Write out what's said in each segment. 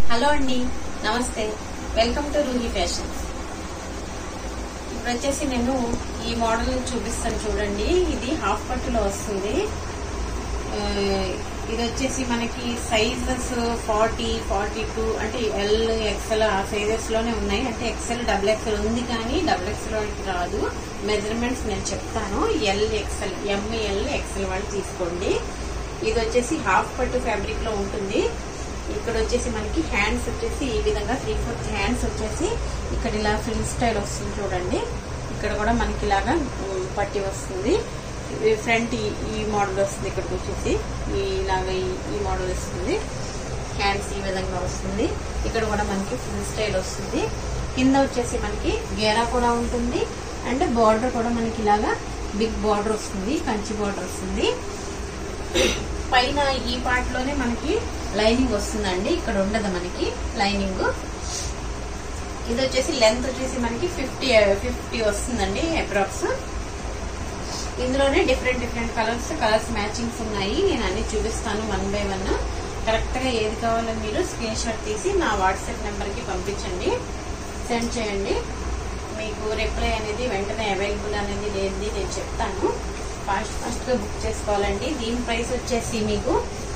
hello అండి నమస్తే welcome to రూహి fashions ఇప్పుడు వచ్చేసి నేను ఈ మోడల్ చూపిస్తాను చూడండి ఇది హాఫ్ పట్టులో వస్తుంది ఆ, ఇది వచ్చేసి మనకి సైజెస్ ఫార్టీ ఫార్టీ టూ అంటే ఎల్ ఎక్సెల్ ఆ సైజెస్ లోనే ఉన్నాయి అంటే ఎక్సెల్ డబుల్ ఎక్సెల్ ఉంది కానీ డబుల్ ఎక్సెల్ వాళ్ళకి రాదు మెజర్మెంట్స్ నేను చెప్తాను ఎల్ ఎక్సెల్ ఎంఎల్ ఎక్సెల్ వాళ్ళు తీసుకోండి ఇది వచ్చేసి హాఫ్ పట్టు ఫ్యాబ్రిక్ లో ఉంటుంది ఇక్కడ వచ్చేసి మనకి హ్యాండ్స్ వచ్చేసి ఈ విధంగా త్రీ ఫోర్త్ హ్యాండ్స్ వచ్చేసి ఇక్కడ ఇలా ఫ్రిల్ స్టైల్ వస్తుంది చూడండి ఇక్కడ కూడా మనకి ఇలాగా ఉమ్, పట్టి వస్తుంది ఫ్రంట్ ఈ- ఈ మోడల్ వస్తుంది ఇక్కడికి వచ్చేసి ఈ ఇలాగా ఈ- ఈ మోడల్ వస్తుంది హ్యాండ్స్ ఈ విధంగా వస్తుంది ఇక్కడ కూడా మనకి ఫుల్ స్టైల్ వస్తుంది కింద వచ్చేసి మనకి గేరా కూడా ఉంటుంది అండ్ బార్డర్ కూడా మనకి ఇలాగా బిగ్ బార్డర్ వస్తుంది కంచి బార్డర్ వస్తుంది పైన ఈ పార్ట్ లోనే మనకి లైనింగ్ వస్తుందండి ఇక్కడ ఉండదు మనకి లైనింగ్ ఇది వచ్చేసి లెంత్ వచ్చేసి మనకి ఫిఫ్టీ ఫిఫ్టీ వస్తుందండి అప్రాక్స్ ఇందులోనే different different colours colours matchings ఉన్నాయి నేను అన్ని చూపిస్తాను వన్ బై వన్ కరెక్ట్ గా ఏది కావాలో మీరు స్క్రీన్ షాట్ తీసి నా వాట్సాప్ నెంబర్ కి పంపించండి సెండ్ చేయండి మీకు రిప్లై అనేది వెంటనే అవైలబుల్ అనేది లేదు నేను చెప్తాను ఫాస్ట్ ఫాస్ట్ గా బుక్ చేసుకోవాలండి దీని ప్రైస్ వచ్చేసి మీకు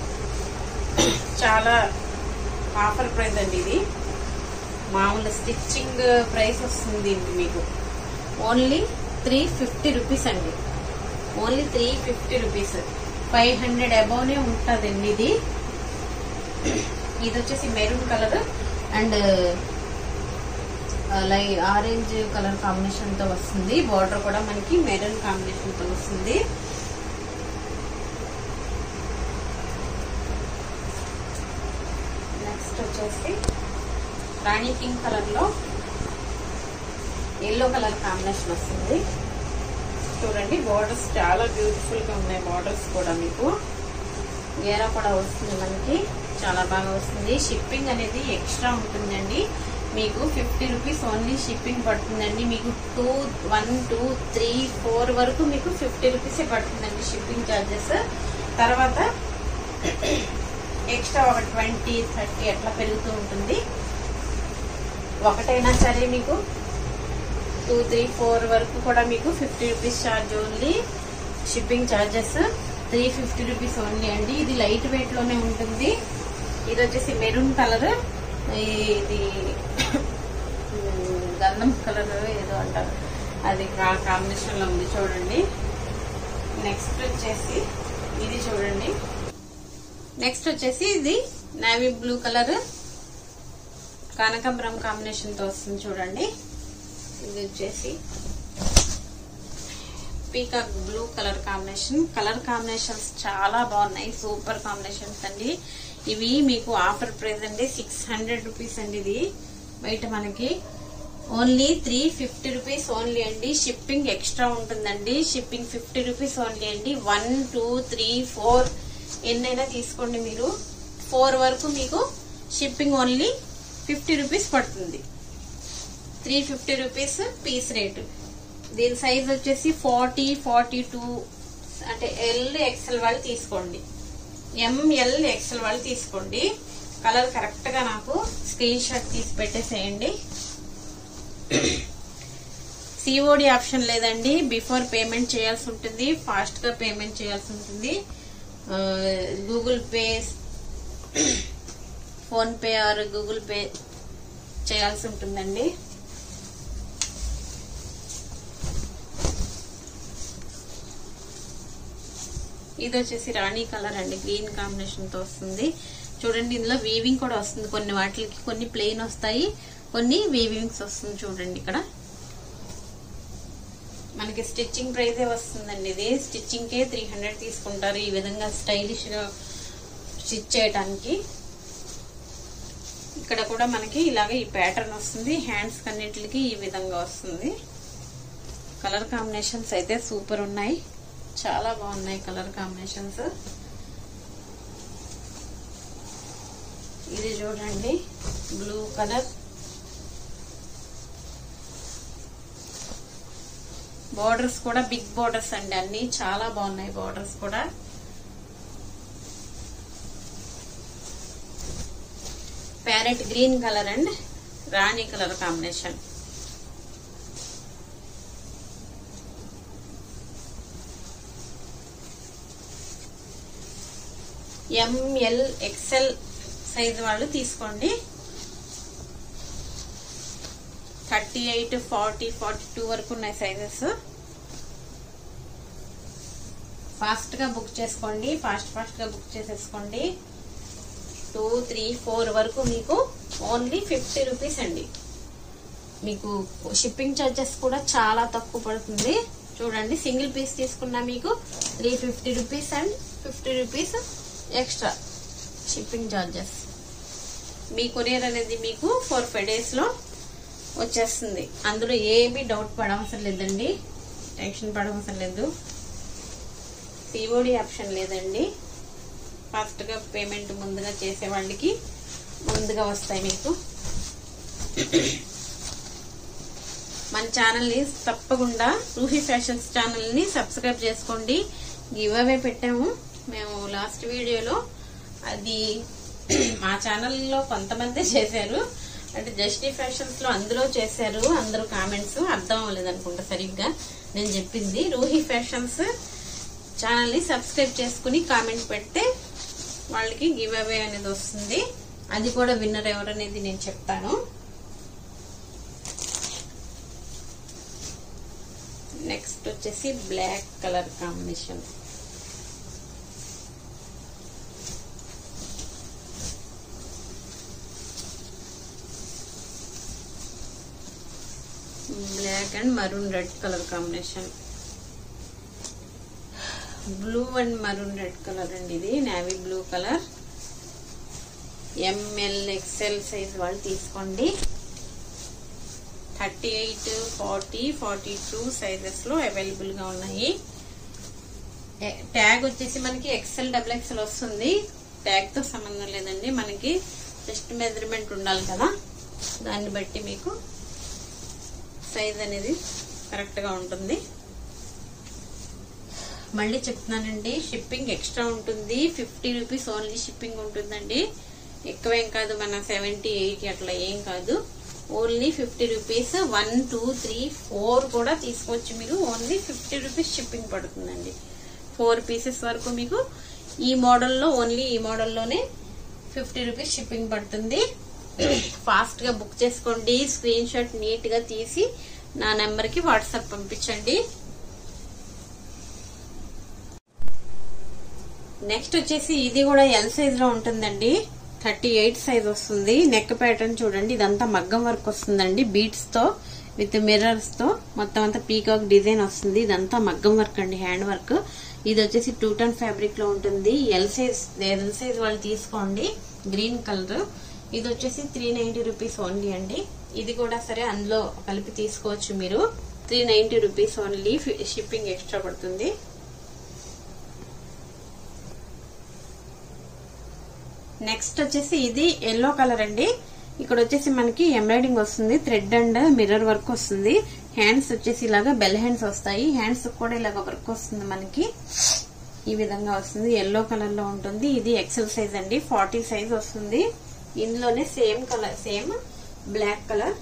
చాలా ఆఫర్ ప్రైస్ అండి ఇది మామూలు స్టిచ్చింగ్ ప్రైస్ వస్తుంది దీనికి మీకు ఓన్లీ త్రీ ఫిఫ్టీ రూపీస్ అండి only three fifty rupees five hundred అబౌవ్నే ఉంటుందండి ఇది ఇది వచ్చేసి మెరూన్ కలర్ అండ్ లై ఆరెంజ్ కలర్ కాంబినేషన్ తో వస్తుంది బార్డర్ కూడా మనకి మెరూన్ కాంబినేషన్ తో వస్తుంది నెక్స్ట్ వచ్చేసి రాణి పింక్ కలర్ లో ఎల్లో కలర్ కాంబినేషన్ వస్తుంది చూడండి బార్డర్స్ చాలా బ్యూటిఫుల్ గా ఉన్నాయి బార్డర్స్ కూడా మీకు గేరా కూడా వస్తుంది మనకి చాలా బాగా వస్తుంది షిప్పింగ్ అనేది ఎక్స్ట్రా ఉంటుందండి మీకు ఫిఫ్టీ రూపీస్ ఓన్లీ షిప్పింగ్ పడుతుందండి మీకు two one two three four వరకు మీకు ఫిఫ్టీ రూపీసే పడుతుందండి షిప్పింగ్ ఛార్జెస్ తర్వాత ఎక్స్ట్రా ఒక ట్వంటీ థర్టీ అట్లా పెరుగుతూ ఉంటుంది ఒకటైనా సరే మీకు టూ త్రీ ఫోర్ వరకు కూడా మీకు fifty rupees charge only shipping charges three fifty rupees only అండి ఇది లైట్ వెయిట్ లోనే ఉంటుంది ఇది వచ్చేసి మెరూన్ కలర్ ఇది ఉమ్, గంధం కలర్ ఏదో అంటారు అది కాంబినేషన్ లో ఉంది చూడండి నెక్స్ట్ వచ్చేసి ఇది చూడండి నెక్స్ట్ వచ్చేసి ఇది నేవీ బ్లూ కలర్ కనకాంబరం కాంబినేషన్ తో వస్తుంది చూడండి ఇది వచ్చేసి peacock blue colour combination colour combinations చాలా బాగున్నాయి సూపర్ కాంబినేషన్స్ అండి ఇవి మీకు ఆఫర్ ప్రైస్ అండి సిక్స్ హండ్రెడ్ రూపీస్ అండి ఇది బయట మనకి only three fifty rupees only అండి షిప్పింగ్ ఎక్స్ట్రా ఉంటుందండి షిప్పింగ్ ఫిఫ్టీ రూపీస్ ఓన్లీ అండి వన్ టూ త్రీ ఫోర్ ఎన్నైనా తీసుకోండి మీరు ఫోర్ వరకు మీకు షిప్పింగ్ ఓన్లీ ఫిఫ్టీ రూపీస్ పడుతుంది three fifty rupees piece rate దీని సైజ్ వచ్చేసి ఫార్టీ ఫార్టీ టూ అంటే ఎల్ ఎక్సెల్ వాళ్ళు తీసుకోండి ఎంఎల్ ఎక్సెల్ వాళ్ళు తీసుకోండి కలర్ కరెక్ట్ గా నాకు స్క్రీన్ షాట్ తీసి పెట్టేసేయండి సిఓడి ఆప్షన్ లేదండి బిఫోర్ పేమెంట్ చేయాల్సి ఉంటుంది ఫాస్ట్ గా పేమెంట్ చేయాల్సి ఉంటుంది Google Pay PhonePe or Google Pay చేయాల్సి ఉంటుందండి ఇది వచ్చేసి రాణి కలర్ అండి గ్రీన్ కాంబినేషన్ తో వస్తుంది చూడండి ఇందులో వీవింగ్ కూడా వస్తుంది కొన్ని వాటికి కొన్ని ప్లెయిన్ వస్తాయి కొన్ని వీవింగ్స్ వస్తుంది చూడండి ఇక్కడ మనకి స్టిచ్చింగ్ ప్రైజే వస్తుందండి ఇది స్టిచ్చింగ్ కే త్రీ హండ్రెడ్ తీసుకుంటారు ఈ విధంగా స్టైలిష్ గా స్టిచ్ చేయడానికి ఇక్కడ కూడా మనకి ఇలాగే ఈ ప్యాటర్న్ వస్తుంది హ్యాండ్స్ కన్నిటికి ఈ విధంగా వస్తుంది కలర్ కాంబినేషన్స్ అయితే సూపర్ ఉన్నాయి చాలా బాగున్నాయి కలర్ కాంబినేషన్స్ ఇది చూడండి బ్లూ కలర్ బార్డర్స్ కూడా బిగ్ బార్డర్స్ అండి అన్ని చాలా బాగున్నాయి బార్డర్స్ కూడా parrot green colour and rani colour combination ML XL size వాళ్ళు తీసుకోండి thirty eight forty forty two వరకు ఉన్నాయి సైజెస్ ఫాస్ట్ గా బుక్ చేసుకోండి ఫాస్ట్ ఫాస్ట్ గా బుక్ చేసేసుకోండి టూ త్రీ ఫోర్ వరకు మీకు ఓన్లీ ఫిఫ్టీ రూపీస్ అండి మీకు షిప్పింగ్ ఛార్జెస్ కూడా చాలా తక్కువ పడుతుంది చూడండి సింగిల్ పీస్ తీసుకున్నా మీకు three fifty rupees and fifty rupees extra shipping charges మీ కొరియర్ అనేది మీకు ఫోర్ ఫైవ్ డేస్లో వచ్చేస్తుంది అందులో ఏమీ డౌట్ పడవసరం లేదండి టెన్షన్ పడవసరం లేదు సిఓడి ఆప్షన్ లేదండి ఫాస్ట్గా పేమెంట్ ముందుగా చేసే వాళ్ళకి ముందుగా వస్తాయి మీకు మన ఛానల్ని తప్పకుండా రూహీ ఫ్యాషన్స్ ఛానల్ని సబ్స్క్రైబ్ చేసుకోండి గివ్ అవే పెట్టాము మేము లాస్ట్ వీడియోలో అది మా ఛానల్లో కొంతమంది చేశారు అంటే జస్టీ ఫ్యాషన్స్ లో అందులో చేశారు అందరూ కామెంట్స్ అర్థం అవ్వలేదు అనుకుంటా సరిగ్గా నేను చెప్పింది రూహీ ఫ్యాషన్స్ ఛానల్ని సబ్స్క్రైబ్ చేసుకుని కామెంట్ పెడితే వాళ్ళకి గివ్ అవే అనేది వస్తుంది అది కూడా విన్నర్ ఎవరనేది నేను చెప్తాను నెక్స్ట్ వచ్చేసి black colour combination black and maroon red colour combination blue and maroon red colour అండి ఇది navy blue colour ML XL size వాళ్ళు తీసుకోండి thirty eight forty forty two సైజెస్లో అవైలబుల్గా ఉన్నాయి ట్యాగ్ వచ్చేసి మనకి ఎక్సెల్ డబుల్ ఎక్సెల్ వస్తుంది ట్యాగ్తో సంబంధం లేదండి మనకి జస్ట్ మెజర్మెంట్ ఉండాలి కదా దాన్ని బట్టి మీకు సైజ్ అనేది కరెక్ట్గా ఉంటుంది మళ్ళీ చెప్తున్నానండి షిప్పింగ్ ఎక్స్ట్రా ఉంటుంది ఫిఫ్టీ రూపీస్ ఓన్లీ షిప్పింగ్ ఉంటుందండి ఎక్కువేం కాదు మన సెవెంటీ ఎయిటీ అట్లా ఏం కాదు only fifty rupees one two three four కూడా తీసుకోవచ్చు మీరు ఓన్లీ ఫిఫ్టీ రూపీస్ షిప్పింగ్ పడుతుందండి ఫోర్ పీసెస్ వరకు మీకు ఈ మోడల్లో ఓన్లీ ఈ మోడల్లోనే ఫిఫ్టీ రూపీస్ షిప్పింగ్ పడుతుంది ఫాస్ట్ గా బుక్ చేసుకోండి స్క్రీన్ షాట్ నీట్ గా తీసి నా నెంబర్ కి వాట్సాప్ పంపించండి నెక్స్ట్ వచ్చేసి ఇది కూడా ఎల్ సైజ్ లో ఉంటుందండి థర్టీ ఎయిట్ సైజ్ వస్తుంది నెక్ ప్యాటర్న్ చూడండి ఇదంతా మగ్గం వర్క్ వస్తుందండి బీట్స్ తో విత్ మిర్రర్స్ తో మొత్తం అంతా పీకాక్ డిజైన్ వస్తుంది ఇదంతా మగ్గం వర్క్ అండి హ్యాండ్ వర్క్ ఇది వచ్చేసి టూ టన్ ఫ్యాబ్రిక్ లో ఉంటుంది ఎల్ సైజ్ ఎల్ సైజ్ వాళ్ళు తీసుకోండి గ్రీన్ కలర్ ఇది వచ్చేసి త్రీ నైన్టీ రూపీస్ ఓన్లీ అండి ఇది కూడా సరే అందులో కలిపి తీసుకోవచ్చు మీరు three ninety rupees only shipping extra పడుతుంది నెక్స్ట్ వచ్చేసి ఇది ఎల్లో కలర్ అండి ఇక్కడ వచ్చేసి మనకి ఎంబ్రాయిడింగ్ వస్తుంది థ్రెడ్ అండ్ మిర్రర్ వర్క్ వస్తుంది హ్యాండ్స్ వచ్చేసి ఇలాగా బెల్ హ్యాండ్స్ వస్తాయి హ్యాండ్స్ కూడా ఇలాగ వర్క్ వస్తుంది మనకి ఈ విధంగా వస్తుంది ఎల్లో కలర్ లో ఉంటుంది ఇది ఎక్సెల్ సైజ్ అండి ఫార్టీ సైజ్ వస్తుంది ఇందులోనే same colour same black colour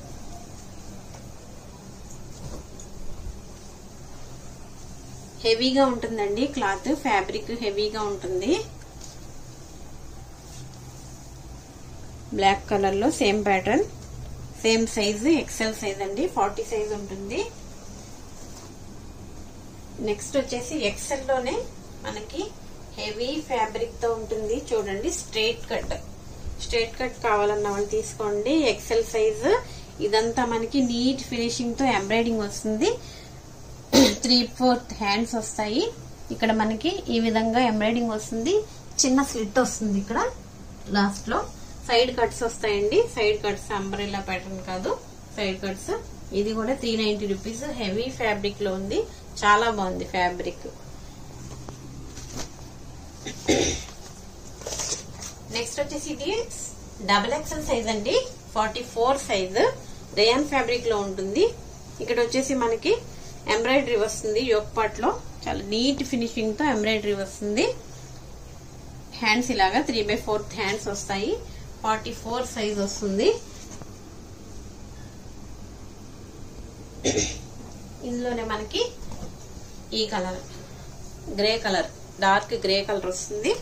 హెవీగా ఉంటుందండి క్లాత్ ఫ్యాబ్రిక్ హెవీగా ఉంటుంది బ్లాక్ కలర్ లో same pattern same size XL size అండి ఫార్టీ సైజ్ ఉంటుంది నెక్స్ట్ వచ్చేసి ఎక్సెల్ లోనే మనకి హెవీ ఫ్యాబ్రిక్ తో ఉంటుంది చూడండి స్ట్రైట్ కట్ స్ట్రైట్ కట్ కావాలన్న వాళ్ళు తీసుకోండి ఎక్సెల్ సైజ్ ఇదంతా మనకి నీట్ ఫినిషింగ్ తో ఎంబ్రాయిడింగ్ వస్తుంది త్రీ ఫోర్త్ హ్యాండ్స్ వస్తాయి ఇక్కడ మనకి ఈ విధంగా ఎంబ్రాయిడింగ్ వస్తుంది చిన్న స్లిట్ వస్తుంది ఇక్కడ లాస్ట్ లో సైడ్ కట్స్ వస్తాయండి సైడ్ కట్స్ అంబ్రెల్లా ప్యాటర్న్ కాదు సైడ్ కట్స్ ఇది కూడా three ninety rupees heavy fabric లో ఉంది చాలా బాగుంది ఫ్యాబ్రిక్ నెక్స్ట్ వచ్చేసి ఇది డబుల్ ఎక్సెల్ సైజ్ అండి forty four size rayon fabric లో ఉంటుంది ఇక్కడ వచ్చేసి మనకి ఎంబ్రాయిడరీ వస్తుంది యోక్ పార్ట్ లో చాలా నీట్ ఫినిషింగ్ తో ఎంబ్రాయిడరీ వస్తుంది హ్యాండ్స్ ఇలాగా త్రీ బై ఫోర్త్ హ్యాండ్స్ వస్తాయి ఫార్టీ ఫోర్ సైజ్ వస్తుంది ఇందులోనే మనకి ఈ colour grey colour dark grey colour వస్తుంది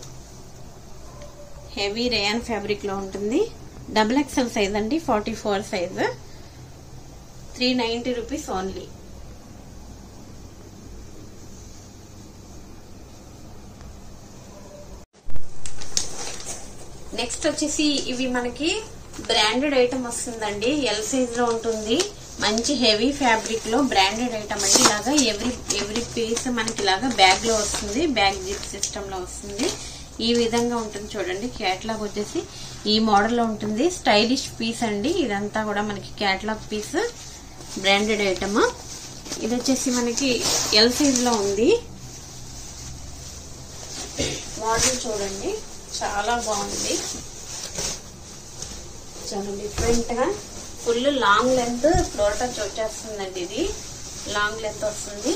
హెవీ రేయన్ ఫ్యాబ్రిక్ లో ఉంటుంది డబుల్ ఎక్సెల్ సైజ్ అండి forty four size three ninety rupees only next వచ్చేసి ఇవి మనకి బ్రాండెడ్ ఐటమ్ వస్తుందండి ఎల్ సైజ్ లో ఉంటుంది మంచి హెవీ ఫ్యాబ్రిక్ లో బ్రాండెడ్ ఐటమ్ అండి ఇలాగా ఎవ్రీ ఎవ్రీ పీస్ మనకి ఇలాగా బ్యాగ్ లో వస్తుంది బ్యాగ్ జిప్ సిస్టమ్ లో వస్తుంది ఈ విధంగా ఉంటుంది చూడండి క్యాట్లాగ్ వచ్చేసి ఈ మోడల్ లో ఉంటుంది స్టైలిష్ పీస్ అండి ఇదంతా కూడా మనకి క్యాట్లాగ్ పీస్ బ్రాండెడ్ ఐటమ్ ఇది వచ్చేసి మనకి ఎల్ సైజ్ లో ఉంది మోడల్ చూడండి చాలా బాగుంది చాలా డిఫరెంట్ గా full long length floor touch వచ్చేస్తుందండి ఇది లాంగ్ లెంత్ వస్తుంది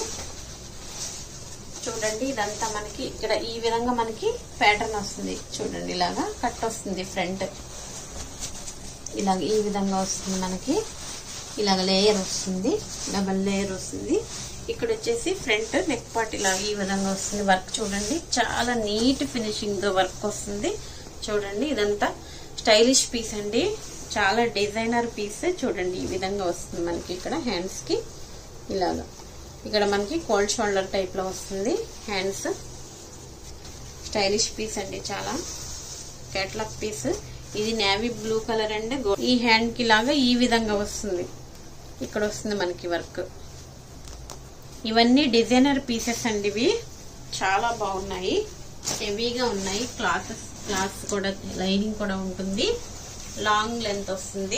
చూడండి ఇదంతా మనకి ఇక్కడ ఈ విధంగా మనకి ప్యాటర్న్ వస్తుంది చూడండి ఇలాగా కట్ వస్తుంది ఫ్రంట్ ఇలాగ ఈ విధంగా వస్తుంది మనకి ఇలాగ లేయర్ వస్తుంది డబల్ లేయర్ వస్తుంది ఇక్కడ వచ్చేసి ఫ్రంట్ నెక్ పార్ట్ ఇలా ఈ విధంగా వస్తుంది వర్క్ చూడండి చాలా నీట్ ఫినిషింగ్ తో వర్క్ వస్తుంది చూడండి ఇదంతా స్టైలిష్ పీస్ అండి చాలా డిజైనర్ పీస్ చూడండి ఈ విధంగా వస్తుంది మనకి ఇక్కడ హ్యాండ్స్ కి ఇలాగా ఇక్కడ మనకి కోల్డ్ షోల్డర్ టైప్ లో వస్తుంది హ్యాండ్స్ స్టైలిష్ పీస్ అండి చాలా కేటలాగ్ పీస్ ఇది నేవీ బ్లూ కలర్ అండ్ ఈ హ్యాండ్ కి లాగా ఈ విధంగా వస్తుంది ఇక్కడ వస్తుంది మనకి వర్క్ ఇవన్నీ డిజైనర్ పీసెస్ అండి ఇవి చాలా బాగున్నాయి హెవీగా ఉన్నాయి క్లాసెస్ క్లాత్ కూడా లైనింగ్ కూడా ఉంటుంది లాంగ్ లెంత్ వస్తుంది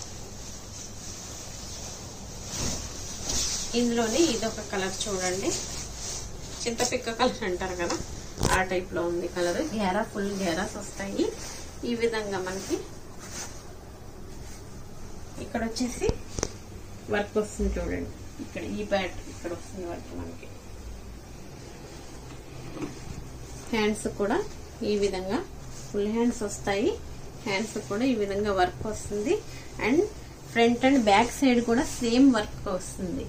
ఇందులోనే ఇదొక కలర్ చూడండి చింతపిక్క కలర్ అంటారు కదా ఆ టైప్ లో ఉంది కలర్ గేరా ఫుల్ గేరాస్ వస్తాయి ఈ విధంగా మనకి ఇక్కడ వచ్చేసి వర్క్ వస్తుంది చూడండి ఇక్కడ ఈ బ్యాట్ ఇక్కడ వస్తుంది వర్క్ మనకి హ్యాండ్స్ కూడా ఈ విధంగా ఫుల్ హ్యాండ్స్ వస్తాయి హ్యాండ్స్ కూడా ఈ విధంగా వర్క్ వస్తుంది and front and back side కూడా సేమ్ వర్క్ వస్తుంది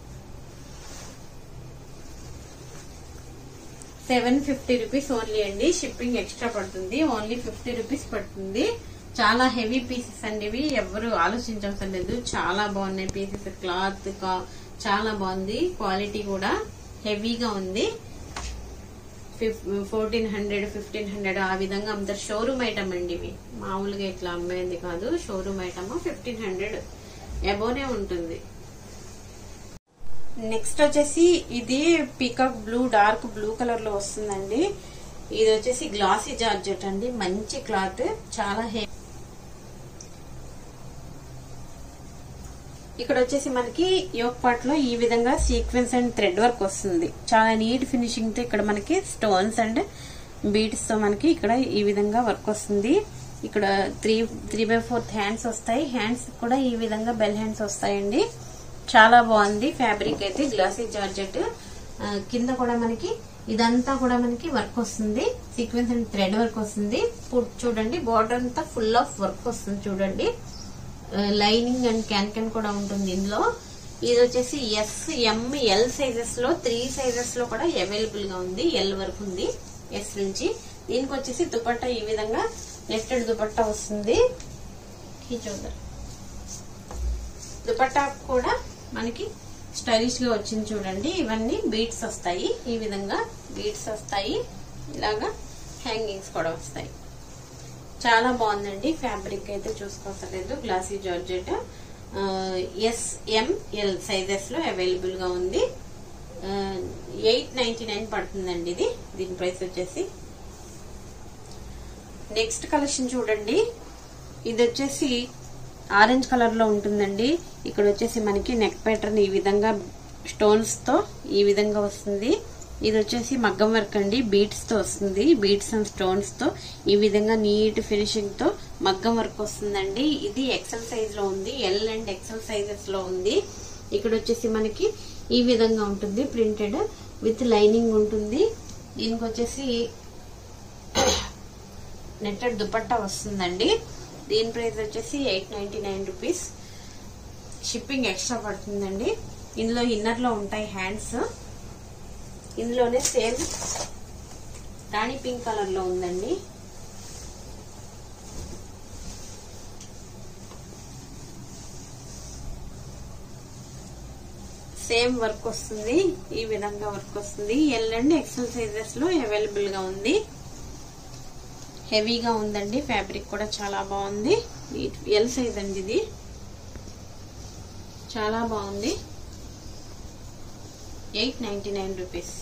సెవెన్ ఫిఫ్టీ రూపీస్ ఓన్లీ అండి షిప్పింగ్ ఎక్స్ట్రా పడుతుంది ఓన్లీ ఫిఫ్టీ రూపీస్ పడుతుంది చాలా హెవీ పీసెస్ అండి ఇవి ఎవరు ఆలోచించవసరం లేదు చాలా బాగున్నాయి పీసెస్ క్లాత్ చాలా బాగుంది క్వాలిటీ కూడా హెవీగా ఉంది ఫోర్టీన్ హండ్రెడ్ ఫిఫ్టీన్ హండ్రెడ్ ఆ విధంగా అమ్ముతారు షోరూమ్ ఐటమ్ అండి ఇవి మామూలుగా ఇట్లా అమ్మేది కాదు షోరూమ్ ఐటమ్ ఫిఫ్టీన్ హండ్రెడ్ అబోనే ఉంటుంది నెక్స్ట్ వచ్చేసి ఇది peacock blue dark blue colour లో వస్తుందండి ఇది వచ్చేసి గ్లాసీ జార్జెట్ అండి మంచి క్లాత్ చాలా హెవీ ఇక్కడ వచ్చేసి మనకి యోక్ పార్ట్ లో ఈ విధంగా సీక్వెన్స్ అండ్ థ్రెడ్ వర్క్ వస్తుంది చాలా నీట్ ఫినిషింగ్ తో ఇక్కడ మనకి స్టోన్స్ అండ్ బీట్స్ తో మనకి ఇక్కడ ఈ విధంగా వర్క్ వస్తుంది ఇక్కడ three three by fourth hands వస్తాయి హ్యాండ్స్ కూడా ఈ విధంగా బెల్ హ్యాండ్స్ వస్తాయండి చాలా బాగుంది ఫ్యాబ్రిక్ అయితే గ్లాసీ జార్జెట్ కింద కూడా మనకి ఇదంతా కూడా మనకి వర్క్ వస్తుంది సీక్వెన్స్ అండ్ థ్రెడ్ వర్క్ వస్తుంది చూడండి బార్డర్ అంతా ఫుల్ ఆఫ్ వర్క్ వస్తుంది చూడండి లైనింగ్ అండ్ క్యాన్ క్యాన్ కూడా ఉంటుంది ఇందులో ఇది వచ్చేసి ఎస్ ఎం ఎల్ సైజెస్ లో త్రీ సైజెస్ లో కూడా అవైలబుల్ గా ఉంది ఎల్ వరకు ఉంది ఎస్ నుంచి దీనికి వచ్చేసి దుపట్టా ఈ విధంగా నెట్టెడ్ దుపట్టా వస్తుంది ఈ చూద్దాం దుపట్టా కూడా మనకి స్టైలిష్ గా వచ్చింది చూడండి ఇవన్నీ బీట్స్ వస్తాయి ఈ విధంగా బీట్స్ వస్తాయి ఇలాగా హ్యాంగింగ్స్ కూడా వస్తాయి చాలా బాగుందండి ఫ్యాబ్రిక్ అయితే చూసుకోవసలేదు గ్లాసీ జార్జెట్ ఎస్ఎంఎల్ సైజెస్ లో అవైలబుల్ గా ఉంది ఎయిట్ నైన్టీ నైన్ పడుతుందండి ఇది దీని ప్రైస్ వచ్చేసి నెక్స్ట్ కలెక్షన్ చూడండి ఇది వచ్చేసి ఆరెంజ్ కలర్ లో ఉంటుందండి ఇక్కడ వచ్చేసి మనకి నెక్ ప్యాటర్న్ ఈ విధంగా స్టోన్స్ తో ఈ విధంగా వస్తుంది ఇది వచ్చేసి మగ్గం వర్క్ అండి బీట్స్ తో వస్తుంది బీట్స్ అండ్ స్టోన్స్ తో ఈ విధంగా నీట్ ఫినిషింగ్ తో మగ్గం వర్క్ వస్తుందండి ఇది ఎక్సెల్ సైజ్ లో ఉంది ఎల్ అండ్ ఎక్సెల్ సైజెస్ లో ఉంది ఇక్కడ వచ్చేసి మనకి ఈ విధంగా ఉంటుంది ప్రింటెడ్ విత్ లైనింగ్ ఉంటుంది దీనికి వచ్చేసి నెట్టెడ్ దుపట్టా వస్తుందండి దీని ప్రైస్ వచ్చేసి eight ninety nine rupees shipping extra పడుతుందండి ఇందులో ఇన్నర్లో ఉంటాయి హ్యాండ్స్ ఇందులోనే సేమ్ రాణి పింక్ కలర్ లో ఉందండి సేమ్ వర్క్ వస్తుంది ఈ విధంగా వర్క్ వస్తుంది ఎల్ అండ్ ఎక్సెల్ సైజెస్ లో అవైలబుల్ గా ఉంది హెవీగా ఉందండి ఫ్యాబ్రిక్ కూడా చాలా బాగుంది ఎల్ సైజ్ అండి ఇది చాలా బాగుంది eight ninety nine rupees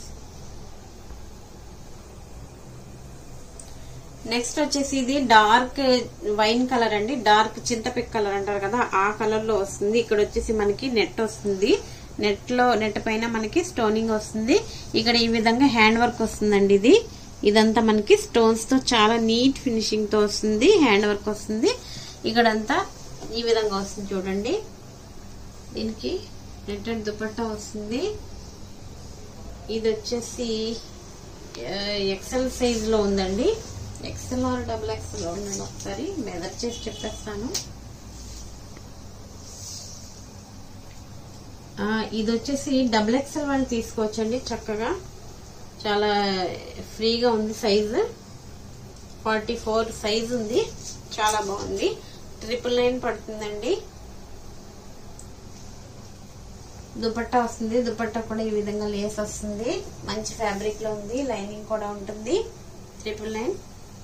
next వచ్చేసి ఇది డార్క్ వైన్ కలర్ అండి డార్క్ చింతపిక్ కలర్ అంటారు కదా ఆ కలర్ లో వస్తుంది ఇక్కడ వచ్చేసి మనకి నెట్ వస్తుంది నెట్ లో నెట్ పైన మనకి స్టోనింగ్ వస్తుంది ఇక్కడ ఈ విధంగా హ్యాండ్ వర్క్ వస్తుందండి ఇది ఇదంతా మనకి స్టోన్స్ తో చాలా నీట్ ఫినిషింగ్ తో వస్తుంది హ్యాండ్ వర్క్ వస్తుంది ఇక్కడంతా ఈ విధంగా వస్తుంది చూడండి దీనికి నెట్టెడ్ దుపట్టా వస్తుంది ఇది వచ్చేసి ఎక్సెల్ సైజ్ లో ఉందండి ఎక్సెల్ ఆర్ డబుల్ ఎక్సెల్ ఉండండి ఒకసారి మెదర్ చేసి చెప్పేస్తాను ఆ, ఇది వచ్చేసి డబుల్ ఎక్సెల్ వాళ్ళు తీసుకోవచ్చండి చక్కగా చాలా ఫ్రీగా ఉంది సైజు ఫార్టీ ఫోర్ సైజ్ ఉంది చాలా బాగుంది ట్రిపుల్ నైన్ పడుతుందండి దుపట్టా వస్తుంది దుపట్టా కూడా ఈ విధంగా లేస్ వస్తుంది మంచి ఫ్యాబ్రిక్ లో ఉంది లైనింగ్ కూడా ఉంటుంది ట్రిపుల్ నైన్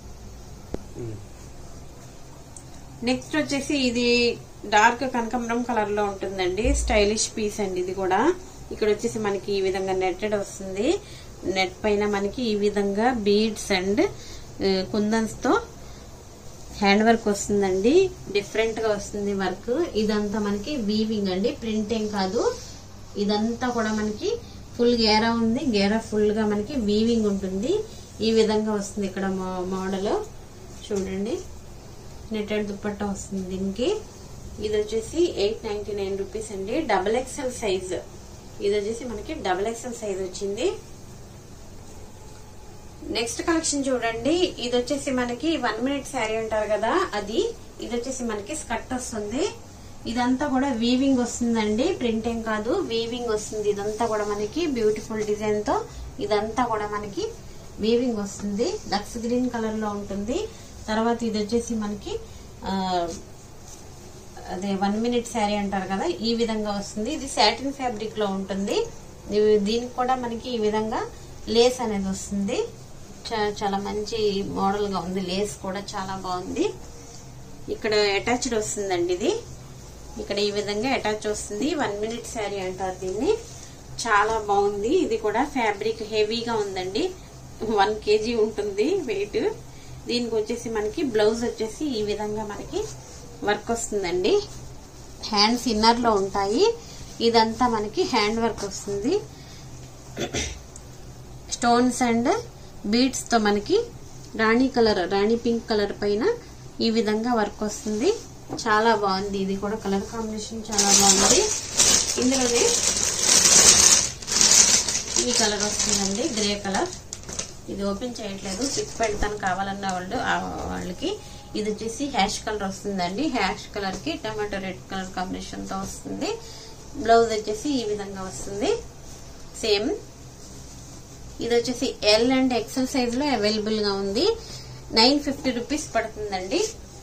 నెక్స్ట్ వచ్చేసి ఇది డార్క్ కనకాంబరం కలర్ లో ఉంటుందండి స్టైలిష్ పీస్ అండి ఇది కూడా ఇక్కడ వచ్చేసి మనకి ఈ విధంగా నెట్టెడ్ వస్తుంది నెట్ పైన మనకి ఈ విధంగా బీడ్స్ అండ్ కుందన్స్ తో హ్యాండ్ వర్క్ వస్తుందండి డిఫరెంట్ గా వస్తుంది వర్క్ ఇదంతా మనకి వీవింగ్ అండి ప్రింట్ ఏం కాదు ఇదంతా కూడా మనకి ఫుల్ గేరా ఉంది గేరా ఫుల్ గా మనకి వీవింగ్ ఉంటుంది ఈ విధంగా వస్తుంది ఇక్కడ మోడల్ చూడండి నెటెడ్ దుపట్టా వస్తుంది దీనికి ఇది వచ్చేసి ఎయిట్ నైన్టీ నైన్ రూపీస్ అండి డబల్ ఎక్స్ఎల్ సైజ్ ఇది వచ్చేసి మనకి డబల్ ఎక్స్ఎల్ సైజ్ వచ్చింది నెక్స్ట్ కలెక్షన్ చూడండి ఇది వచ్చేసి మనకి వన్ మినిట్ శారీ అంటారు కదా అది ఇది వచ్చేసి మనకి స్కర్ట్ వస్తుంది ఇదంతా కూడా వీవింగ్ వస్తుందండి ప్రింట్ ఏం కాదు వీవింగ్ వస్తుంది ఇదంతా కూడా మనకి బ్యూటిఫుల్ డిజైన్ తో ఇదంతా కూడా మనకి వీవింగ్ వస్తుంది లక్స్ గ్రీన్ కలర్ లో ఉంటుంది తర్వాత ఇది వచ్చేసి మనకి ఆ, అదే వన్ మినిట్ శారీ అంటారు కదా ఈ విధంగా వస్తుంది ఇది సాటిన్ ఫ్యాబ్రిక్ లో ఉంటుంది ఇవి- దీనికి కూడా మనకి ఈ విధంగా లేస్ అనేది వస్తుంది చా- చాలా మంచి మోడల్ గా ఉంది లేస్ కూడా చాలా బాగుంది ఇక్కడ అటాచ్డ్ వస్తుందండి ఇది ఇక్కడ ఈ విధంగా అటాచ్ వస్తుంది వన్ మినిట్ శారీ అంటారు దీన్ని చాలా బాగుంది ఇది కూడా ఫ్యాబ్రిక్ హెవీగా ఉందండి వన్ కేజీ ఉంటుంది వెయిట్ దీనికి వచ్చేసి మనకి బ్లౌజ్ వచ్చేసి ఈ విధంగా మనకి వర్క్ వస్తుందండి హ్యాండ్స్ ఇన్నర్ లో ఉంటాయి ఇదంతా మనకి హ్యాండ్ వర్క్ వస్తుంది స్టోన్స్ అండ్ బీడ్స్ తో మనకి rani colour rani pink colour పైన ఈ విధంగా వర్క్ వస్తుంది చాలా బాగుంది ఇది కూడా కలర్ కాంబినేషన్ చాలా బాగుంది ఇందులోనే ఈ కలర్ వస్తుందండి గ్రే కలర్ ఇది ఓపెన్ చేయట్లేదు పిక్ పెడతాను కావాలన్న వాళ్ళు ఆ వాళ్ళకి ఇది వచ్చేసి హ్యాష్ కలర్ వస్తుందండి హ్యాష్ కలర్ కి టమాటో రెడ్ కలర్ కాంబినేషన్ తో వస్తుంది బ్లౌజ్ వచ్చేసి ఈ విధంగా వస్తుంది సేమ్ ఇది వచ్చేసి ఎల్ అండ్ ఎక్సెల్ సైజ్ లో అవైలబుల్ గా ఉంది నైన్ ఫిఫ్టీ రూపీస్ పడుతుందండి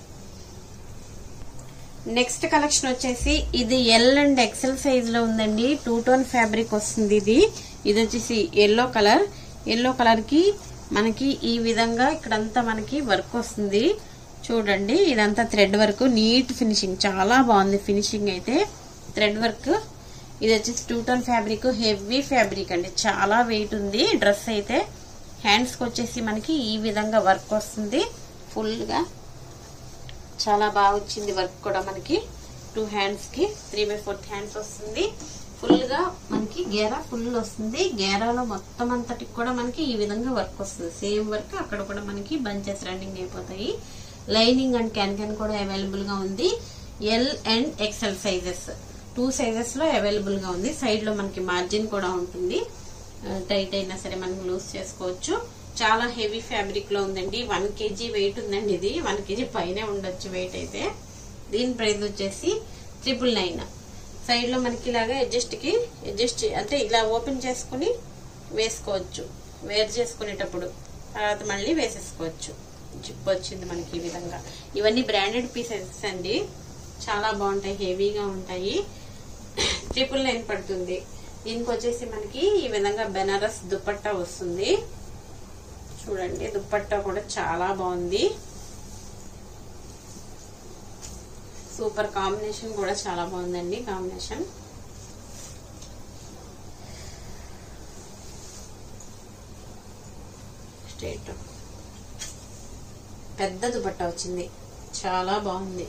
నెక్స్ట్ కలెక్షన్ వచ్చేసి ఇది ఎల్ అండ్ ఎక్సెల్ సైజ్ లో ఉందండి టూ టోన్ ఫ్యాబ్రిక్ వస్తుంది ఇది ఇది వచ్చేసి ఎల్లో కలర్ ఎల్లో కలర్ కి మనకి ఈ విధంగా ఇక్కడంతా మనకి వర్క్ వస్తుంది చూడండి ఇదంతా థ్రెడ్ వర్క్ నీట్ ఫినిషింగ్ చాలా బాగుంది ఫినిషింగ్ అయితే థ్రెడ్ వర్క్ ఇది వచ్చేసి two tone fabric heavy fabric అండి చాలా వెయిట్ ఉంది డ్రెస్ అయితే హ్యాండ్స్ కి వచ్చేసి మనకి ఈ విధంగా వర్క్ వస్తుంది ఫుల్ గా చాలా బాగా వచ్చింది వర్క్ కూడా మనకి టూ హ్యాండ్స్ కి త్రీ బై ఫోర్త్ హ్యాండ్స్ వస్తుంది ఫుల్ గా మనకి గేరా ఫుల్ వస్తుంది గేరాలో మొత్తం అంతటికి కూడా మనకి ఈ విధంగా వర్క్ వస్తుంది సేమ్ వర్క్ అక్కడ కూడా మనకి బంచెస్ రన్నింగ్ అయిపోతాయి లైనింగ్ అండ్ క్యాన్ క్యాన్ కూడా అవైలబుల్ గా ఉంది L and XL sizes two sizes లో అవైలబుల్ గా ఉంది సైడ్ లో మనకి మార్జిన్ కూడా ఉంటుంది టైట్ అయినా సరే మనం లూజ్ చేసుకోవచ్చు చాలా హెవీ ఫ్యాబ్రిక్ లో ఉందండి వన్ కేజీ వెయిట్ ఉందండి ఇది వన్ కేజీ పైనే ఉండొచ్చు వెయిట్ అయితే దీని ప్రైస్ వచ్చేసి ట్రిపుల్ నైన్ సైడ్ లో మనకి ఇలాగా అడ్జస్ట్ కి అడ్జస్ట్ అంటే ఇలా ఓపెన్ చేసుకుని వేసుకోవచ్చు వేర్ చేసుకునేటప్పుడు తర్వాత మళ్ళీ వేసేసుకోవచ్చు జిప్ వచ్చింది మనకి ఈ విధంగా ఇవన్నీ బ్రాండెడ్ పీసెస్ అండి చాలా బాగుంటాయి హెవీగా ఉంటాయి ట్రిపుల్ నైన్ పడుతుంది దీనికి వచ్చేసి మనకి ఈ విధంగా బెనారస్ దుపట్టా వస్తుంది చూడండి దుపట్టా కూడా చాలా బాగుంది సూపర్ కాంబినేషన్ కూడా చాలా బాగుందండి కాంబినేషన్ స్ట్రేట్ పెద్ద దుపట్టా వచ్చింది చాలా బాగుంది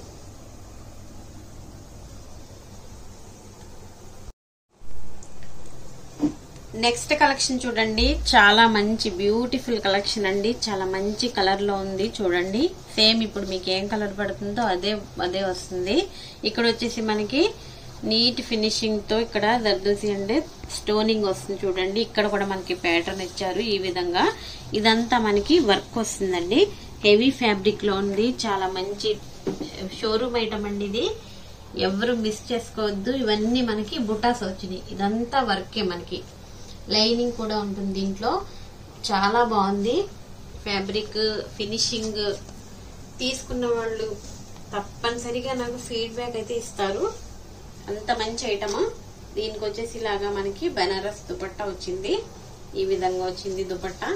నెక్స్ట్ కలెక్షన్ చూడండి చాలా మంచి బ్యూటిఫుల్ కలెక్షన్ అండి చాలా మంచి కలర్ లో ఉంది చూడండి సేమ్ ఇప్పుడు మీకు ఏం కలర్ పడుతుందో అదే అదే వస్తుంది ఇక్కడ వచ్చేసి మనకి నీట్ ఫినిషింగ్ తో ఇక్కడ దర్దోసి అంటే స్టోనింగ్ వస్తుంది చూడండి ఇక్కడ కూడా మనకి ప్యాటర్న్ ఇచ్చారు ఈ విధంగా ఇదంతా మనకి వర్క్ వస్తుందండి హెవీ ఫ్యాబ్రిక్ లో ఉంది చాలా మంచి షోరూమ్ ఐటమ్ అండి ఇది ఎవరు మిస్ చేసుకోవద్దు ఇవన్నీ మనకి బుటాస్ వచ్చినాయి ఇదంతా వర్కే మనకి లైనింగ్ కూడా ఉంటుంది దీంట్లో చాలా బాగుంది ఫ్యాబ్రిక్ ఫినిషింగ్ తీసుకున్న వాళ్ళు తప్పనిసరిగా నాకు ఫీడ్బ్యాక్ అయితే ఇస్తారు అంత మంచి ఐటమ్ దీనికి వచ్చేసి ఇలాగా మనకి బనారస్ దుపట్టా వచ్చింది ఈ విధంగా వచ్చింది దుపట్టా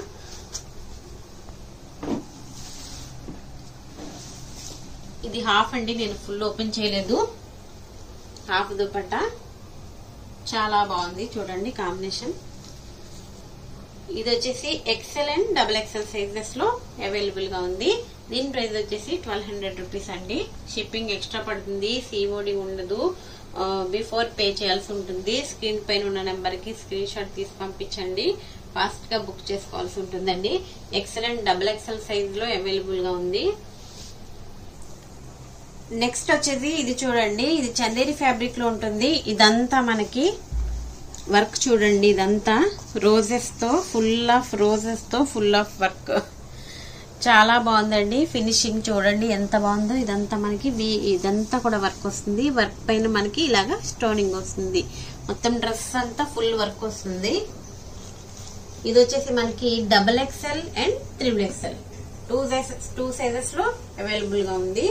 ఇది హాఫ్ అండి నేను ఫుల్ ఓపెన్ చేయలేదు హాఫ్ దుపట్టా చాలా బాగుంది చూడండి కాంబినేషన్ ఇది వచ్చేసి XL and double XL sizes లో అవైలబుల్ గా ఉంది దీని ప్రైస్ వచ్చేసి ట్వెల్వ్ హండ్రెడ్ రూపీస్ అండి షిప్పింగ్ ఎక్స్ట్రా పడుతుంది సిఓడి ఉండదు బిఫోర్ పే చేయాల్సి ఉంటుంది స్క్రీన్ పైన ఉన్న నెంబర్ కి స్క్రీన్ షాట్ తీసి పంపించండి ఫాస్ట్ గా బుక్ చేసుకోవాల్సి ఉంటుందండి XL and double XL size లో అవైలబుల్ గా ఉంది నెక్స్ట్ వచ్చేది ఇది చూడండి ఇది చందేరి ఫ్యాబ్రిక్ లో ఉంటుంది ఇదంతా మనకి వర్క్ చూడండి ఇదంతా రోజెస్ తో ఫుల్ ఆఫ్ రోజెస్ తో ఫుల్ ఆఫ్ వర్క్ చాలా బాగుందండి ఫినిషింగ్ చూడండి ఎంత బాగుందో ఇదంతా మనకి వి- ఇదంతా కూడా వర్క్ వస్తుంది వర్క్ పైన మనకి ఇలాగా స్టోనింగ్ వస్తుంది మొత్తం డ్రెస్ అంతా ఫుల్ వర్క్ వస్తుంది ఇది వచ్చేసి మనకి double XL and triple XL two sizes two sizes లో అవైలబుల్ గా ఉంది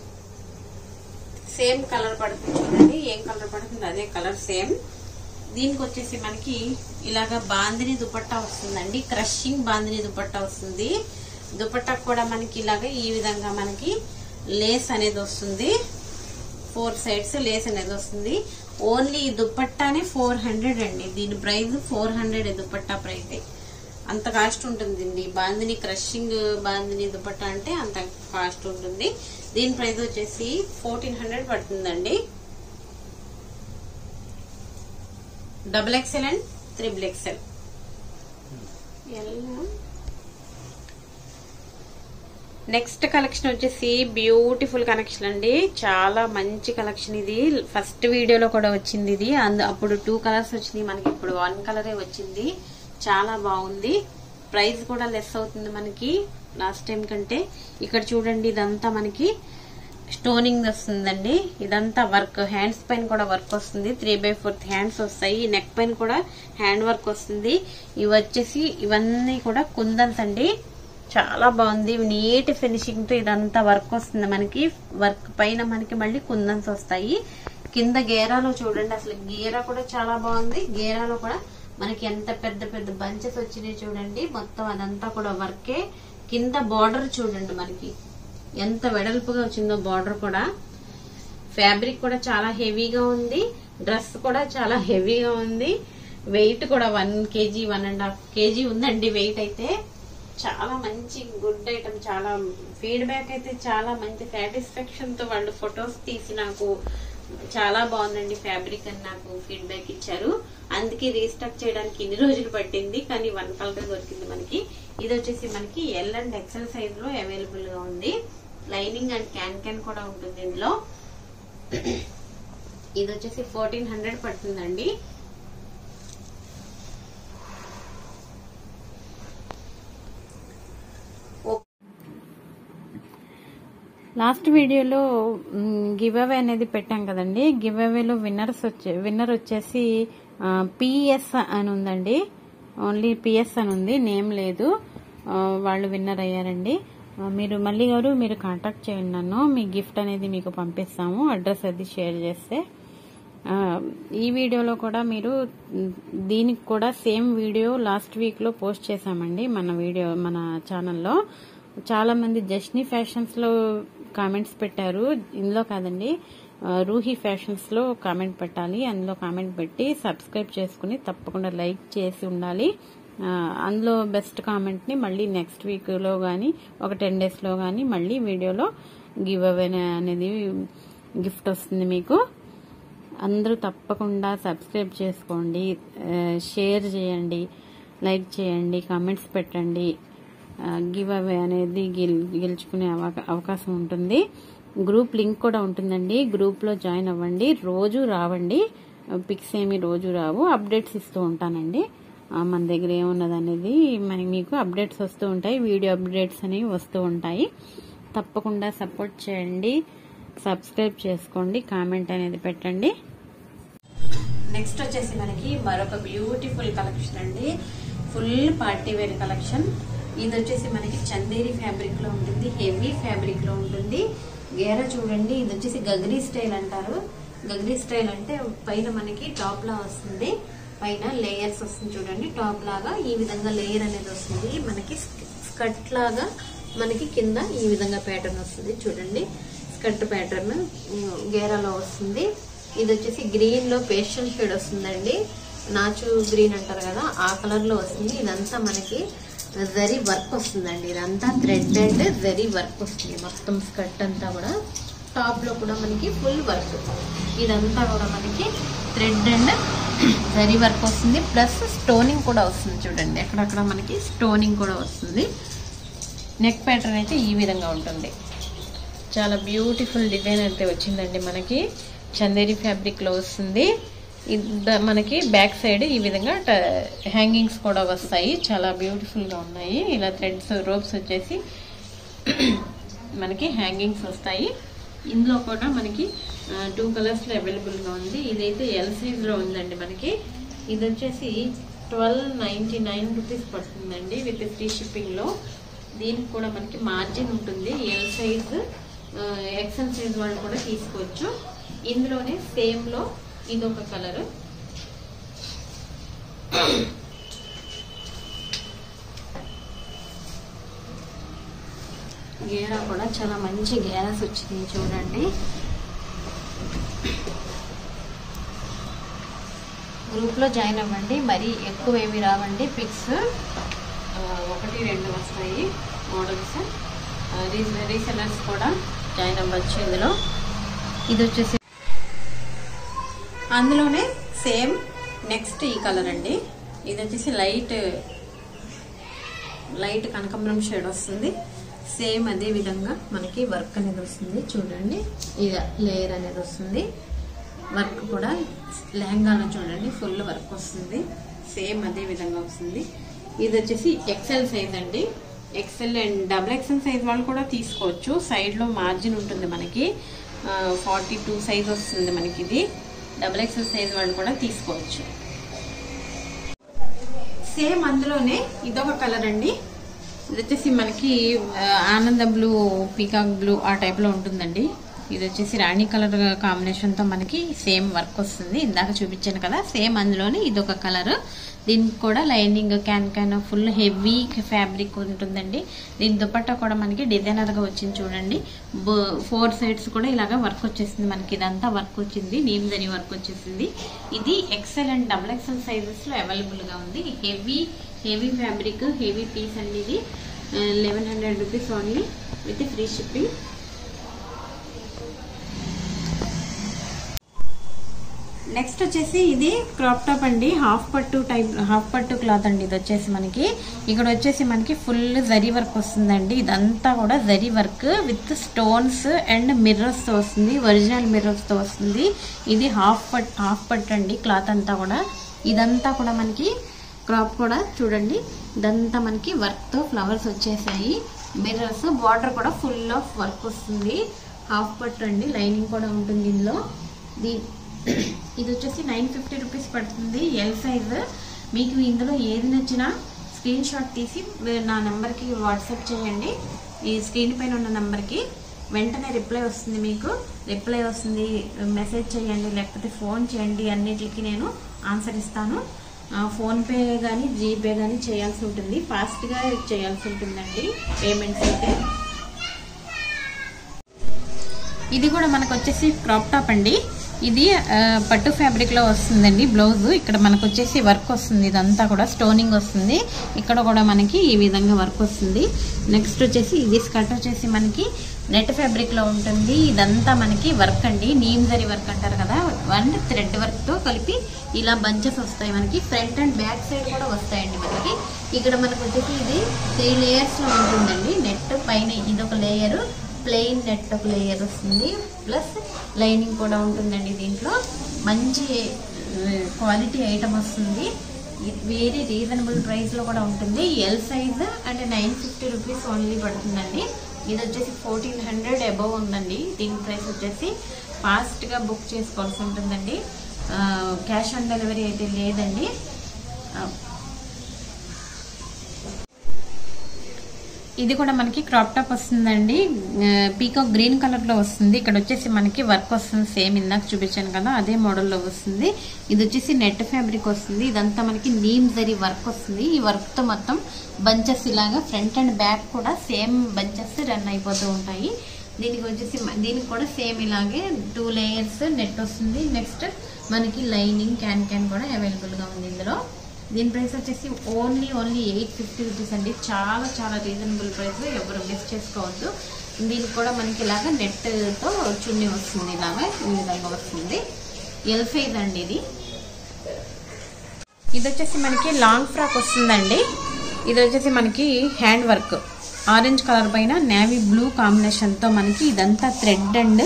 సేమ్ కలర్ పడుతుంది చూడండి ఏం కలర్ పడుతుంది అదే కలర్ సేమ్ దీనికి వచ్చేసి మనకి ఇలాగా బాందిని దుపట్టా వస్తుందండి క్రషింగ్ బాందిని దుపట్టా వస్తుంది దుపట్టా కూడా మనకి ఇలాగా ఈ విధంగా మనకి లేస్ అనేది వస్తుంది ఫోర్ సైడ్స్ లేస్ అనేది వస్తుంది ఓన్లీ ఈ దుపట్టానే ఫోర్ హండ్రెడ్ అండి దీని price four hundred dupatta price అంత కాస్ట్ ఉంటుందండి బాందిని క్రషింగ్ బాందిని దుపట్టా అంటే అంత కాస్ట్ ఉంటుంది దీని ప్రైస్ వచ్చేసి ఫోర్టీన్ హండ్రెడ్ పడుతుందండి double XL and triple XL next collection వచ్చేసి బ్యూటిఫుల్ కలెక్షన్ అండి చాలా మంచి కలెక్షన్ ఇది ఫస్ట్ వీడియోలో కూడా వచ్చింది ఇది అందు అప్పుడు టూ కలర్స్ వచ్చినాయి మనకి ఇప్పుడు వన్ కలరే వచ్చింది చాలా బాగుంది ప్రైస్ కూడా లెస్ అవుతుంది మనకి లాస్ట్ టైం కంటే ఇక్కడ చూడండి ఇదంతా మనకి స్టోనింగ్ వస్తుందండి ఇదంతా వర్క్ హ్యాండ్స్ పైన కూడా వర్క్ వస్తుంది త్రీ బై ఫోర్త్ హ్యాండ్స్ వస్తాయి నెక్ పైన కూడా హ్యాండ్ వర్క్ వస్తుంది ఇవి వచ్చేసి ఇవన్నీ కూడా కుందన్స్ అండి చాలా బాగుంది నీట్ ఫినిషింగ్ తో ఇదంతా వర్క్ వస్తుంది మనకి వర్క్ పైన మనకి మళ్ళీ కుందన్స్ వస్తాయి కింద గేరాలో చూడండి అసలు గేరా కూడా చాలా బాగుంది గేరాలో కూడా మనకి ఎంత పెద్ద పెద్ద బంచెస్ వచ్చినాయి చూడండి మొత్తం అదంతా కూడా వర్కే కింద బార్డర్ చూడండి మనకి ఎంత వెడల్పుగా వచ్చిందో బార్డర్ కూడా ఫ్యాబ్రిక్ కూడా చాలా హెవీగా ఉంది డ్రెస్ కూడా చాలా హెవీగా ఉంది వెయిట్ కూడా one KG one and half KG ఉందండి వెయిట్ అయితే చాలా మంచి గుడ్ ఐటమ్ చాలా ఫీడ్బ్యాక్ అయితే చాలా మంచి సాటిస్ఫాక్షన్ తో వాళ్ళు ఫొటోస్ తీసి నాకు చాలా బాగుందండి ఫ్యాబ్రిక్ అని నాకు ఫీడ్బ్యాక్ ఇచ్చారు అందుకే రీస్టాక్ చేయడానికి ఇన్ని రోజులు పట్టింది కానీ వన్ కలర్ దొరికింది మనకి ఇది వచ్చేసి మనకి ఎల్ అండ్ ఎక్సెల్ సైజ్ లో అవైలబుల్ గా ఉంది లైనింగ్ అండ్ క్యాన్ క్యాన్ కూడా ఉంటుంది ఇందులో ఇది వచ్చేసి ఫోర్టీన్ హండ్రెడ్ పడుతుందండి లాస్ట్ వీడియోలో గివ్ అవే అనేది పెట్టాం కదండి గివ్ అవేలో విన్నర్స్ వచ్చే విన్నర్ వచ్చేసి పిఎస్ అని ఉందండి ఓన్లీ పిఎస్ అని ఉంది నేమ్ లేదు ఆ, వాళ్ళు విన్నర్ అయ్యారండి ఆ, మీరు మళ్ళీ గారు మీరు కాంటాక్ట్ చేయండి నన్ను మీ గిఫ్ట్ అనేది మీకు పంపిస్తాము అడ్రస్ అది షేర్ చేస్తే ఆ, ఈ వీడియోలో కూడా మీరు మ్, దీనికి కూడా సేమ్ వీడియో లాస్ట్ వీక్ లో పోస్ట్ చేశామండి మన వీడియో మన ఛానల్లో చాలా మంది జస్ని ఫ్యాషన్స్ లో కామెంట్స్ పెట్టారు ఇందులో కాదండి ఆ, రూహీ ఫ్యాషన్స్ లో కామెంట్ పెట్టాలి అందులో కామెంట్ పెట్టి సబ్స్క్రైబ్ చేసుకుని తప్పకుండా లైక్ చేసి ఉండాలి ఆ, అందులో బెస్ట్ కామెంట్ ని మళ్ళీ నెక్స్ట్ వీక్ లో గానీ ఒక టెన్ డేస్ లో గానీ మళ్ళీ వీడియోలో గివ్ అవే అనేది గిఫ్ట్ వస్తుంది మీకు అందరూ తప్పకుండా సబ్స్క్రైబ్ చేసుకోండి ఆ, షేర్ చేయండి లైక్ చేయండి కామెంట్స్ పెట్టండి గివ్ అవే అనేది గెల్ గెలుచుకునే అవకా- అవకాశం ఉంటుంది గ్రూప్ లింక్ కూడా ఉంటుందండి గ్రూప్లో జాయిన్ అవ్వండి రోజు రావండి పిక్స్ ఏమి రోజు రావు అప్డేట్స్ ఇస్తూ ఉంటానండి ఆ, మన దగ్గర ఏమున్నది అనేది మనకి మీకు అప్డేట్స్ వస్తూ ఉంటాయి వీడియో అప్డేట్స్ అనేవి వస్తూ ఉంటాయి తప్పకుండా సపోర్ట్ చేయండి సబ్స్క్రైబ్ చేసుకోండి కామెంట్ అనేది పెట్టండి నెక్స్ట్ వచ్చేసి మనకి మరొక బ్యూటిఫుల్ కలెక్షన్ అండి ఫుల్ పార్టీ వేర్ కలెక్షన్ ఇది వచ్చేసి మనకి చందేరి ఫ్యాబ్రిక్ లో ఉంటుంది హెవీ ఫ్యాబ్రిక్ లో ఉంటుంది గేరా చూడండి ఇది వచ్చేసి గగరీ స్టైల్ అంటారు గగరీ స్టైల్ అంటే పైన మనకి టాప్ లా వస్తుంది పైన లేయర్స్ వస్తుంది చూడండి టాప్ లాగా ఈ విధంగా లేయర్ అనేది వస్తుంది మనకి స్కర్ట్ లాగా మనకి కింద ఈ విధంగా ప్యాటర్న్ వస్తుంది చూడండి స్కర్ట్ ప్యాటర్న్ గేరాలో వస్తుంది ఇది వచ్చేసి గ్రీన్ లో పేస్టల్ షేడ్ వస్తుందండి నాచు గ్రీన్ అంటారు కదా ఆ కలర్ లో వస్తుంది ఇదంతా మనకి జరీ వర్క్ వస్తుందండి ఇదంతా థ్రెడ్ అండ్ జరీ వర్క్ వస్తుంది మొత్తం స్కర్ట్ అంతా కూడా టాప్ లో కూడా మనకి ఫుల్ వర్క్ ఇదంతా కూడా మనకి థ్రెడ్ అండ్ జరీ వర్క్ వస్తుంది ప్లస్ స్టోనింగ్ కూడా వస్తుంది చూడండి అక్కడక్కడ మనకి స్టోనింగ్ కూడా వస్తుంది నెక్ ప్యాటర్న్ అయితే ఈ విధంగా ఉంటుంది చాలా బ్యూటిఫుల్ డిజైన్ అయితే వచ్చిందండి మనకి చందేరి ఫ్యాబ్రిక్ లో వస్తుంది ఇద- మనకి బ్యాక్ సైడ్ ఈ విధంగా హ్యాంగింగ్స్ కూడా వస్తాయి చాలా బ్యూటిఫుల్ గా ఉన్నాయి ఇలా థ్రెడ్స్ రోప్స్ వచ్చేసి మనకి హ్యాంగింగ్స్ వస్తాయి ఇందులో కూడా మనకి టూ కలర్స్ లో అవైలబుల్ గా ఉంది ఇదైతే ఎల్ సైజ్ లో ఉందండి మనకి ఇది వచ్చేసి ట్వెల్వ్ నైన్టీ నైన్ రూపీస్ పడుతుందండి విత్ ఫ్రీ షిప్పింగ్ లో దీనికి కూడా మనకి మార్జిన్ ఉంటుంది ఎల్ సైజ్ ఎక్సెల్ సైజ్ వాళ్ళు కూడా తీసుకోవచ్చు ఇందులోనే సేమ్ లో ఇది ఒక కలర్ గేరా కూడా చాలా మంచి గేరాస్ వచ్చింది చూడండి గ్రూప్ లో జాయిన్ అవ్వండి మరి ఎక్కువ ఏమి రావండి పిక్స్ ఒకటి రెండు వస్తాయి మోడల్స్ రీసెలర్స్ కూడా జాయిన్ అవ్వచ్చు ఇందులో ఇది వచ్చేసి అందులోనే సేమ్ నెక్స్ట్ ఈ కలర్ అండి ఇది వచ్చేసి లైట్ లైట్ కనకాంబరం షేడ్ వస్తుంది సేమ్ అదే విధంగా మనకి వర్క్ అనేది వస్తుంది చూడండి ఇక లేయర్ అనేది వస్తుంది వర్క్ కూడా లెహంగాలో చూడండి ఫుల్ వర్క్ వస్తుంది సేమ్ అదే విధంగా వస్తుంది ఇది వచ్చేసి ఎక్సెల్ సైజ్ అండి XL and double XL size వాళ్ళు కూడా తీసుకోవచ్చు సైడ్ లో మార్జిన్ ఉంటుంది మనకి ఫార్టీ టూ సైజ్ వస్తుంది మనకి ఇది డబుల్ ఎక్సెల్ సైజ్ వాళ్ళు కూడా తీసుకోవచ్చు సేమ్ అందులోనే ఇదొక కలర్ అండి ఇది వచ్చేసి మనకి ఆ, ఆనంద బ్లూ పీకాక్ బ్లూ ఆ టైప్ లో ఉంటుందండి ఇది వచ్చేసి రాణి కలర్ కాంబినేషన్ తో మనకి సేమ్ వర్క్ వస్తుంది ఇందాక చూపించాను కదా సేమ్ అందులోనే ఇదొక కలర్ దీనికి కూడా lining can can full heavy fabric ఉంటుందండి దీని దుపట్టా కూడా మనకి డిజైనర్ గా వచ్చింది చూడండి ఫోర్ సైడ్స్ కూడా ఇలాగా వర్క్ వచ్చేసింది మనకి ఇదంతా వర్క్ వచ్చింది నీమ్ జరీ వర్క్ వచ్చేసింది ఇది XL and double XL sizes లో అవైలబుల్ గా ఉంది heavy heavy fabric heavy piece అండి ఇది eleven hundred rupees only with free shipping next వచ్చేసి ఇది క్రాప్ టాప్ అండి హాఫ్ పట్టు టైప్ హాఫ్ పట్టు క్లాత్ అండి ఇది వచ్చేసి మనకి ఇక్కడ వచ్చేసి మనకి ఫుల్ జరీ వర్క్ వస్తుందండి ఇదంతా కూడా zari work with stones and mirrors తో వస్తుంది ఒరిజినల్ మిర్రర్స్ తో వస్తుంది ఇది హాఫ్ పట్ హాఫ్ పట్టు అండి క్లాత్ అంతా కూడా ఇదంతా కూడా మనకి క్రాప్ కూడా చూడండి ఇదంతా మనకి వర్క్ తో ఫ్లవర్స్ వచ్చేసాయి మిర్రర్స్ బార్డర్ కూడా ఫుల్ ఆఫ్ వర్క్ వస్తుంది హాఫ్ పట్టు అండి లైనింగ్ కూడా ఉంటుంది ఇందులో దీ ఇది వచ్చేసి నైన్ ఫిఫ్టీ రూపీస్ పడుతుంది ఎల్ సైజ్ మీకు ఇందులో ఏది నచ్చినా స్క్రీన్ షాట్ తీసి మీరు నా నెంబర్కి వాట్సాప్ చేయండి ఈ స్క్రీన్ పైన ఉన్న నెంబర్కి వెంటనే రిప్లై వస్తుంది మీకు రిప్లై వస్తుంది మెసేజ్ చేయండి లేకపోతే ఫోన్ చేయండి అన్నిటికి నేను ఆన్సర్ ఇస్తాను ఆ, ఫోన్పే కానీ జీపే కానీ చేయాల్సి ఉంటుంది ఫాస్ట్గా చేయాల్సి ఉంటుందండి పేమెంట్స్ అయితే ఇది కూడా మనకు వచ్చేసి క్రాప్ టాప్ అండి ఇది ఆ, పట్టు ఫ్యాబ్రిక్ లో వస్తుందండి బ్లౌజ్ ఇక్కడ మనకు వచ్చేసి వర్క్ వస్తుంది ఇదంతా కూడా స్టోనింగ్ వస్తుంది ఇక్కడ కూడా మనకి ఈ విధంగా వర్క్ వస్తుంది నెక్స్ట్ వచ్చేసి ఇది స్కర్ట్ వచ్చేసి మనకి నెట్ ఫ్యాబ్రిక్ లో ఉంటుంది ఇదంతా మనకి వర్క్ అండి నీమ్ జరీ వర్క్ అంటారు కదా అండ్ థ్రెడ్ వర్క్ తో కలిపి ఇలా బంచెస్ వస్తాయి మనకి ఫ్రంట్ అండ్ బ్యాక్ సైడ్ కూడా వస్తాయండి మనకి ఇక్కడ మనకు వచ్చేసి ఇది త్రీ లేయర్స్ లో ఉంటుందండి నెట్ పైన ఇది ఒక లేయర్ ప్లెయిన్ నెట్ ఒక లేయర్ వస్తుంది ప్లస్ లైనింగ్ కూడా ఉంటుందండి దీంట్లో మంచి క్వాలిటీ ఐటమ్ వస్తుంది వెరీ రీజనబుల్ ప్రైస్లో కూడా ఉంటుంది L size and nine fifty rupees only పడుతుందండి ఇది వచ్చేసి ఫోర్టీన్ హండ్రెడ్ అబవ్ ఉందండి దీని ప్రైస్ వచ్చేసి ఫాస్ట్గా బుక్ చేసుకోవాల్సి ఉంటుందండి క్యాష్ ఆన్ డెలివరీ అయితే లేదండి ఆ, ఇది కూడా మనకి క్రాప్ టాప్ వస్తుందండి పీకాక్ గ్రీన్ కలర్ లో వస్తుంది ఇక్కడ వచ్చేసి మనకి వర్క్ వస్తుంది సేమ్ ఇందాక చూపించాను కదా అదే మోడల్లో వస్తుంది ఇది వచ్చేసి నెట్ ఫ్యాబ్రిక్ వస్తుంది ఇదంతా మనకి నీమ్ జరీ వర్క్ వస్తుంది ఈ వర్క్ తో మొత్తం బంచెస్ ఇలాగా ఫ్రంట్ అండ్ బ్యాక్ కూడా సేమ్ బంచెస్ రన్ అయిపోతూ ఉంటాయి దీనికి వచ్చేసి మ- దీనికి కూడా సేమ్ ఇలాగే టూ లేయర్స్ నెట్ వస్తుంది నెక్స్ట్ మనకి లైనింగ్ క్యాన్ క్యాన్ కూడా అవైలబుల్ గా ఉంది ఇందులో దీని ప్రైస్ వచ్చేసి only only eight fifty rupees అండి చాలా చాలా రీజనబుల్ ప్రైస్ ఎవరు మిస్ చేసుకోవద్దు దీనికి కూడా మనకి ఇలాగా నెట్తో చున్నీ వస్తుంది ఇలాగా ఈ విధంగా వస్తుంది ఎల్ సైజ్ అండి ఇది ఇది వచ్చేసి మనకి లాంగ్ ఫ్రాక్ వస్తుందండి ఇది వచ్చేసి మనకి హ్యాండ్ వర్క్ ఆరెంజ్ కలర్ పైన నేవీ బ్లూ కాంబినేషన్తో మనకి ఇదంతా థ్రెడ్ అండ్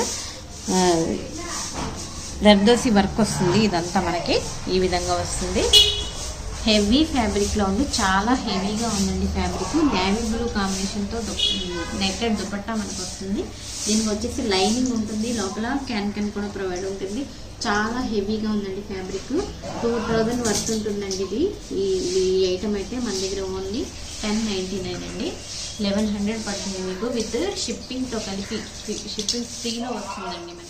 జర్దోసి వర్క్ వస్తుంది ఇదంతా మనకి ఈ విధంగా వస్తుంది హెవీ ఫ్యాబ్రిక్ లో ఉంది చాలా హెవీగా ఉందండి ఫ్యాబ్రిక్ నేవీ బ్లూ కాంబినేషన్ తో నెట్టెడ్ దుపట్టా మనకు వస్తుంది దీనికి వచ్చేసి లైనింగ్ ఉంటుంది లోపల క్యాన్ క్యాన్ కూడా ప్రొవైడ్ ఉంటుంది చాలా హెవీగా ఉందండి ఫ్యాబ్రిక్ టూ థౌజండ్ వర్త్ ఉంటుందండి ఇది ఈ ఈ ఐటమ్ అయితే మన దగ్గర ఓన్లీ టెన్ నైంటీ నైన్ అండి లెవెన్ హండ్రెడ్ పడుతుంది మీకు విత్ షిప్పింగ్తో కలిపి షిప్పింగ్ ఫ్రీలో వస్తుందండి మనకి